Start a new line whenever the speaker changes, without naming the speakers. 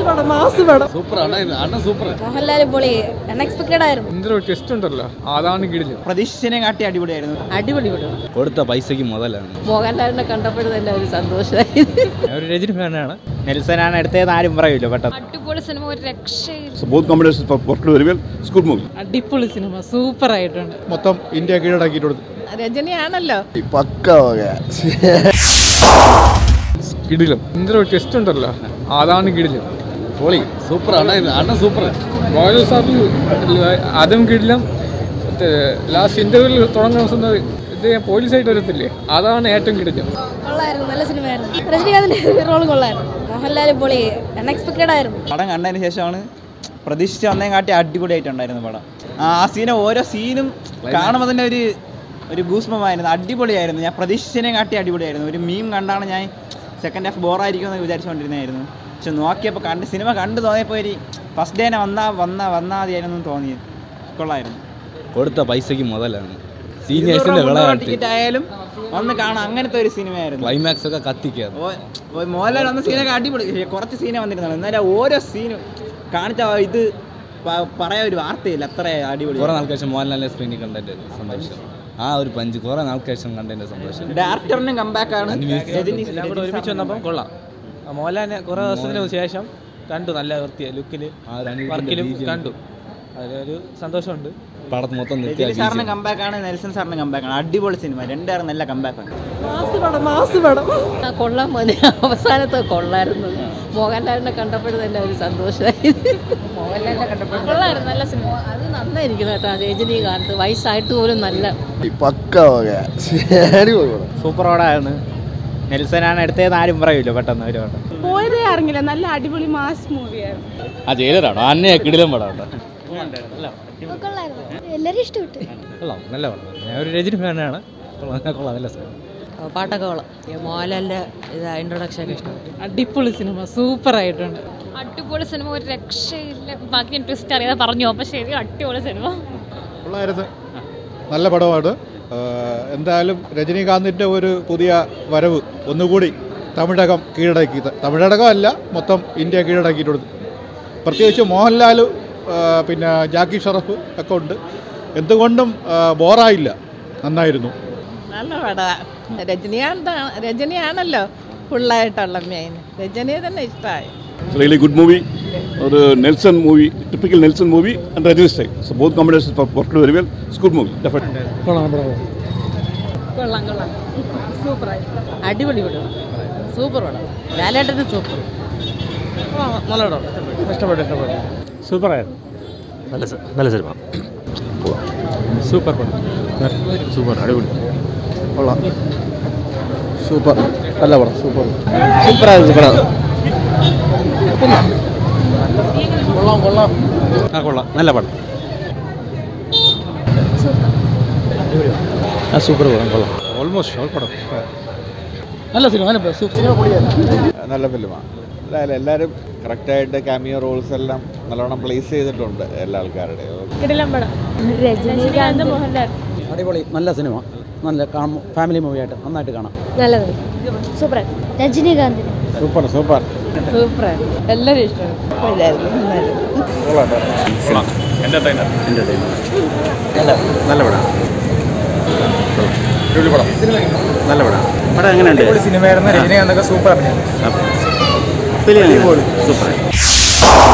പടം മാസ് പടം
സൂപ്പർ അണ്ണ അണ്ണ സൂപ്പർ
മോഹൻലാൽ പൊളി അൺഎക്സ്പെക്ടഡ് ആയിരുന്നു
എന്തൊരു ടെസ്റ്റ് ഉണ്ടല്ലോ അതാണ് കിടില്
പ്രതീക്ഷിച്ചതിനെ കാട്ടി അടിപൊളിയായിരുന്നു
അടിപൊളി പടം
കൊടുത്ത പൈസക്ക് മുതലാണ്
മോഹൻലാലിനെ കണ്ടപ്പോഴും തന്നെ ഒരു സന്തോഷമായി
ഒരു രജനി ഫാനാണ്
നെൽസനാണ് എടുത്തതെന്ന് ആരും പറയൂല പെട്ടെന്ന്
അടിപൊളി സിനിമ ഒരു രക്ഷയില്ല
So both combinations worked very well. It's good movie.
അടിപൊളി സിനിമ സൂപ്പർ ആയിട്ടുണ്ട്
മൊത്തം ഇന്ത്യ കീഴടക്കിയിട്ട്
രജനിയാണല്ലോ
പക്ക
കിടിലും എന്തൊരു ടെസ്റ്റ് ഉണ്ടല്ലോ അതാണ് കിടിലും
പൊളി സൂപ്പർ അണ്ണ അണ്ണ സൂപ്പർ
മോഹൻലാൽ സാറിൽ അതും കിടിലും ലാസ്റ്റ് ഇന്റർവ്യൂവിൽ തുടങ്ങുന്ന സമയത്ത് ഇത് പോലീസായിട്ട് വരത്തില്ലേ അതാണ് ഏറ്റവും കിടിലും
കൊള്ളായിരുന്നു നല്ല സിനിമയായിരുന്നു രജനീകാന്തിന്റെ റോൾ കൊള്ളായിരുന്നു മോഹൻലാൽ പൊളി അൺഎക്സ്പെക്ടഡ് ആയിരുന്നു
പടം കണ്ടതിന് ശേഷമാണ് പ്രതീക്ഷിച്ച് വന്നേ കാട്ടി അടിപൊളിയായിട്ടുണ്ടായിരുന്നു പടം ആ സീന ഓരോ സീനും കാണുമ്പോൾ തന്നെ ഒരു ഒരു ഗൂസ്മമായിരുന്നു അടിപൊളിയായിരുന്നു ഞാൻ പ്രതീക്ഷിച്ചതിനെ കാട്ടി അടിപൊളിയായിരുന്നു ഒരു മീം കണ്ടാണ് ഞാൻ സെക്കൻഡ് ഹാഫ് ബോറായിരിക്കുമെന്ന് വിചാരിച്ചുകൊണ്ടിരുന്നായിരുന്നു പക്ഷെ നോക്കിയപ്പോൾ കണ്ട് സിനിമ കണ്ടു തോന്നിയപ്പോൾ ഒരു ഫസ്റ്റ് ഡേനെ വന്നാ വന്നാ വന്നാൽ മതിയായിരുന്നു എന്ന് തോന്നി കൊള്ളായിരുന്നു
കൊടുത്ത പൈസക്ക് മുതലാണ് സീനിയേഴ്സിന്റെ വിളയാട്ടി
ടിക്കറ്റ് ആയാലും ഒന്ന് കാണാം അങ്ങനത്തെ ഒരു സിനിമയായിരുന്നു
ക്ലൈമാക്സ് ഒക്കെ കത്തിക്കുക
ഓ- ഓ മോഹൻലാൽ വന്ന സീനൊക്കെ അടിപൊളി പക്ഷേ കുറച്ച് സീനേ വന്നിരുന്നുള്ളൂ എന്നാലും ഓരോ സീനും കാണിച്ച ആ ഇത് പ- പറയാൻ ഒരു വാർത്തയില്ല അത്ര അടിപൊളി
കുറെ നാൾക്ക് ശേഷം മോഹൻലാലിനെ സ്ക്രീനിൽ കണ്ടതിന്റെ സന്തോഷം ആ ഒരു പഞ്ച് കുറെ നാൾക്ക് ശേഷം കണ്ടതിന്റെ സന്തോഷം
ഡയറക്ടറിനും കമ്പാക്ക് ആണ് രജനി
ഇവിടെ ഒരുമിച്ച് വന്നപ്പം കൊള്ളാം ആ മോഹൻലാലിനെ കുറേ ദിവസത്തിന് ശേഷം കണ്ടു നല്ല വൃത്തിയ ലുക്കിൽ
ആ രണ്ട്
വർക്കിലും
BGM.
കണ്ടു അതിലൊരു സന്തോഷമുണ്ട്
പടത്ത് മൊത്തം
രജനി സാറിന്
നിർത്തിയ
കമ്പാക്ക് ആണ് നെൽസൺ സാറിന് കമ്പാക്ക് ആണ് അടിപൊളി സിനിമ രണ്ടുപേരും നല്ല കമ്പാക്ക് ആണ്
മാസ് പടം മാസ് പടം കൊള്ളാൻ മതി അവസാനത്തെ കൊള്ളായിരുന്നു മോഹൻലാലിനെ കണ്ടപ്പോഴും തന്നെ ഒരു സന്തോഷമായി മോഹൻലാലിനെ കണ്ടപ്പോഴും
കൊള്ളായിരുന്നു നല്ല സിനിമ
അത് നന്നായിരിക്കും കേട്ടോ രജനീകാന്ത് വയസ്സായിട്ട് പോലും നല്ല
പക്ക
സൂപ്പർ ഓടായിരുന്നു നെൽസനാണ് എടുത്തതെന്ന് ആരും പറയൂല പെട്ടെന്ന് ഒരു വട്ടം
പോയതേ അറിഞ്ഞില്ല നല്ല അടിപൊളി മാസ് മൂവിയായിരുന്നു
ആ ജയിലറാണോ അന്നേ കിടിലം പടമുണ്ട്
കൊള്ളായിരുന്നു എല്ലാരും ഇഷ്ടപ്പെട്ടു
കൊള്ളാം നല്ല പടം ഞാൻ ഒരു രജനി ഫാനാണ് കൊള്ളാം കൊള്ളാം നല്ല സിനിമ
പാട്ടൊക്കെ കൊള്ളാം മോഹൻലാലിന്റെ ഇത് ഇൻട്രൊഡക്ഷൻ ഒക്കെ ഇഷ്ടം അടിപൊളി സിനിമ സൂപ്പർ ആയിട്ടുണ്ട്
അടിപൊളി സിനിമ ഒരു രക്ഷയില്ല ബാക്കി ട്വിസ്റ്റ് അറിയാതെ പറഞ്ഞു അപ്പൊ ശരി അടിപൊളി സിനിമ
ഉള്ളായിരുന്നു നല്ല പടമാണ് ആഹ് എന്തായാലും രജനീകാന്തിൻ്റെ ഒരു പുതിയ വരവ് ഒന്നുകൂടി തമിഴകം കീഴടക്കി തമിഴകം അല്ല മൊത്തം ഇന്ത്യ കീഴടക്കിയിട്ടുണ്ട് പ്രത്യേകിച്ച് മോഹൻലാൽ ആഹ് പിന്നെ ജാക്കി ഷറഫ് ഒക്കെ ഉണ്ട് എന്തുകൊണ്ടും ആഹ് ബോറായില്ല നന്നായിരുന്നു
നല്ല പടാ രജനികാന്ത് രജനിയാണല്ലോ ഫുള്ളായിട്ടുള്ള മെയിൻ രജനിയെ തന്നെ ഇഷ്ടമായി
It's really good movie. ഒരു Nelson movie typical Nelson movie and Rajini style so both combinations worked very well it's good movie definitely
കൊള്ളാം കൊള്ളാം സൂപ്പറായി അടിപൊളി പടം സൂപ്പർ പടം ലാലേട്ടന് സൂപ്പർ
നല്ല പടം ഇഷ്ടപ്പെട്ടു ഇഷ്ടപ്പെട്ടു
സൂപ്പറായിരുന്നു നല്ല നല്ല സിനിമ സൂപ്പർ പടം
സൂപ്പർ അടിപൊളി
കൊള്ളാം സൂപ്പർ നല്ല പടം സൂപ്പർ
സൂപ്പറായിരുന്നു പടം
ആ കൊള്ളാം നല്ല പടം
ആ സൂപ്പർ പടം കൊള്ളാം
ഓൾമോസ്റ്റ് ഓൾ പടം
നല്ല സിനിമ നല്ല സൂപ്പർ
നല്ല ഫിലിമാണ് എന്തായാലും എല്ലാവരും കറക്റ്റായിട്ട് കാമിയോ റോൾസ് എല്ലാം നല്ലോണം പ്ലേസ് ചെയ്തിട്ടുണ്ട് എല്ലാ ആൾക്കാരുടെയും
കിടിലം പടം രജനീകാന്ത് മോഹൻലാൽ
അടിപൊളി നല്ല സിനിമ നല്ല ഫാമിലി മൂവിയായിട്ട് നന്നായിട്ട് കാണാം
നല്ലത് super Rajinikanth
super super
super എല്ലാവരും ഇഷ്ടമാണ്
നല്ല പടം നല്ല പടം പടം എങ്ങനെയുണ്ട്
സിനിമയായിരുന്നു രജനീകാന്തൊക്കെ സൂപ്പർ
സൂപ്പർ